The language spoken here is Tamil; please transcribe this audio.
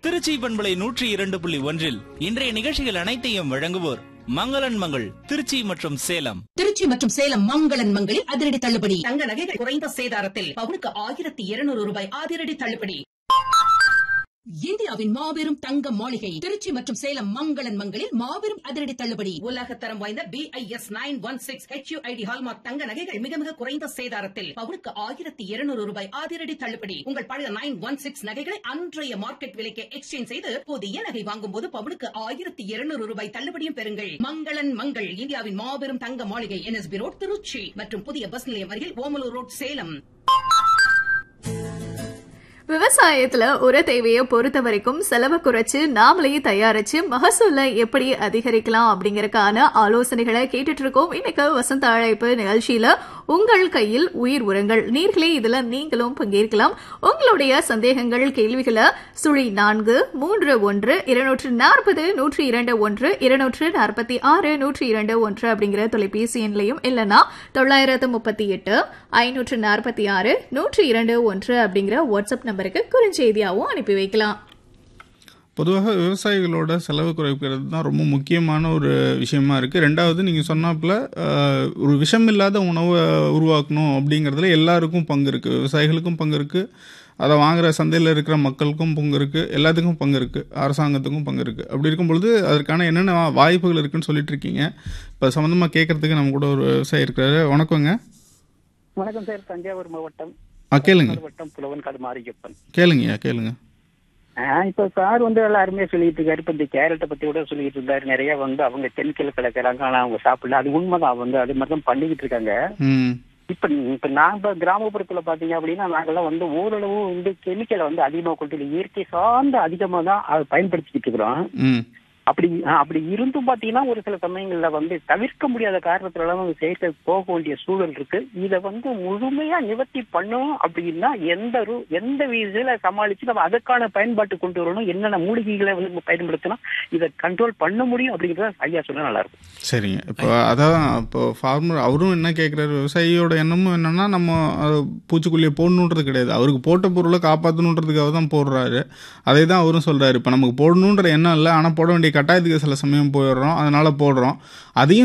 திருச்சி பண்பலை நூற்றி இரண்டு புள்ளி ஒன்றில் இன்றைய நிகழ்ச்சிகள் அனைத்தையும் வழங்குவோர் மங்களன் மங்கள் திருச்சி மற்றும் சேலம் திருச்சி மற்றும் சேலம் மங்களன் மங்களில் அதிரடி தள்ளுபடி தங்க நகைகள் குறைந்த சேதாரத்தில் பவுனுக்கு ஆயிரத்தி இருநூறு ரூபாய் அதிரடி தள்ளுபடி இந்தியாவின் மாபெரும் தங்க மாளிகை திருச்சி மற்றும் சேலம் மங்களன் மங்களில் மாபெரும் அதிரடி தள்ளுபடி உலகத்தரம் வாய்ந்த B I S nine one six H I D hallmark தங்க நகைகள் மிக மிக குறைந்த சேதாரத்தில் பவுனுக்கு ஆயிரத்தி இருநூறு ரூபாய் அதிரடி தள்ளுபடி உங்கள் பழைய நைன் ஒன் சிக்ஸ் நகைகளை அன்றைய மார்க்கெட் விலைக்கு எக்ஸ்சேஞ்ச் செய்து புதிய நகை வாங்கும் போது பவுனுக்கு ஆயிரத்தி இருநூறு ரூபாய் தள்ளுபடியும் பெறுங்கள் மங்களன் மங்கள் இந்தியாவின் மாபெரும் தங்க மாளிகை என்எஸ்பி ரோட் திருச்சி மற்றும் புதிய பஸ் நிலையம் அருகில் ஓமலூர் ரோட் சேலம் விவசாயத்துல உர தேவையை பொறுத்த வரைக்கும் செலவை குறைச்சு நாமளே தயாரிச்சு மகசூலை எப்படி அதிகரிக்கலாம் அப்படிங்கறதுக்கான ஆலோசனைகளை கேட்டுட்டு இருக்கோம் இன்னைக்கு வசந்த அழைப்பு நிகழ்ச்சியில உங்கள் கையில் உயிர் உரங்கள் நீர்களே இதுல நீங்களும் பங்கேற்கலாம் உங்களுடைய சந்தேகங்கள் கேள்விகளை சுழி நான்கு மூன்று ஒன்று இருநூற்று நாற்பது நூற்றி இரண்டு ஒன்று இருநூற்று நாற்பத்தி ஆறு நூற்றி இரண்டு ஒன்று அப்படிங்கிற தொலைபேசி எண்லையும் இல்லைன்னா தொள்ளாயிரத்து முப்பத்தி எட்டு ஐநூற்று நாற்பத்தி ஆறு நூற்றி இரண்டு ஒன்று அப்படிங்கிற வாட்ஸ்அப் நம்பருக்கு குறுஞ்செய்தியாகவும் அனுப்பி வைக்கலாம் பொதுவாக விவசாயிகளோட செலவு குறைக்கிறது தான் ரொம்ப முக்கியமான ஒரு விஷயமா இருக்குது ரெண்டாவது நீங்கள் சொன்னாப்புல அஹ், ஒரு விஷம் இல்லாத உணவை உருவாக்கணும் அப்படிங்கிறதுல எல்லாருக்கும் பங்கு இருக்குது விவசாயிகளுக்கும் பங்கு இருக்குது அதை வாங்குற சந்தையில் இருக்கிற மக்களுக்கும் பங்கு இருக்குது எல்லாத்துக்கும் பங்கு இருக்குது அரசாங்கத்துக்கும் பங்கு இருக்குது அப்படி இருக்கும் பொழுது அதற்கான என்னென்ன வா- வாய்ப்புகள் இருக்குன்னு சொல்லிட்டு இருக்கீங்க இப்போ சம்மந்தமாக கேட்குறதுக்கு நம்ம கூட ஒரு விவசாயி இருக்கிறாரு வணக்கங்க வணக்கம் சார் தஞ்சாவூர் மாவட்டம் ஆ கேளுங்க மாவட்டம் புலவன்காடு மாரியப்பன் கேளுங்கய்யா கேளுங்க ஆஹ் இப்ப சார் வந்து எல்லாம் அருமையா சொல்லிட்டு இருக்காரு இப்ப இந்த கேரட்டை பத்தி கூட சொல்லிட்டு இருந்தாரு நிறைய வந்து அவங்க கெமிக்கல் கலக்கிறாங்க ஆனா அவங்க சாப்பிடல அது உண்மைதான் வந்து அது மாதிரி தான் பண்ணிக்கிட்டு இருக்காங்க ம் இப்ப இப்ப நாங்க கிராமப்புறத்துல பாத்தீங்க அப்படின்னா நாங்கெல்லாம் வந்து ஓரளவு வந்து கெமிக்கலை வந்து அதிகமா கொடுத்து இயற்கை சார்ந்த அதிகமா தான் அதை பயன்படுத்திக்கிட்டு இருக்கிறோம் ம் அப்படி ஆஹ் அப்படி இருந்தும் பாத்தீங்கன்னா ஒரு சில சமயங்கள்ல வந்து தவிர்க்க முடியாத காரணத்துல வந்து செயற்கை போக வேண்டிய சூழல் இருக்கு இத வந்து முழுமையா நிவர்த்தி பண்ணணும் அப்படின்னா எந்த ரூ எந்த விதத்துல சமாளிச்சு நம்ம அதற்கான பயன்பாட்டு கொண்டு வரணும் என்னென்ன மூலிகைகளை வந்து நம்ம பயன்படுத்தினா இதை கண்ட்ரோல் பண்ண முடியும் அப்படிங்கறத ஐயா சொன்னா நல்லா இருக்கும் சரிங்க இப்போ அதான் இப்போ ஃபார்மர் அவரும் என்ன கேட்குறாரு விவசாயியோட எண்ணமும் என்னன்னா நம்ம அது பூச்சிக்கொல்லியை போடணுன்றது கிடையாது அவருக்கு போட்ட பொருளை காப்பாற்றணுன்றதுக்காக தான் போடுறாரு அதே தான் அவரும் சொல்றாரு இப்போ நமக்கு போடணுன்ற எண்ணம் இல்லை ஆனால் போட வேண்டிய கட்டாயத்துக்கு சில சமயம் போயிடுறோம் அதனால போடுறோம் அதையும்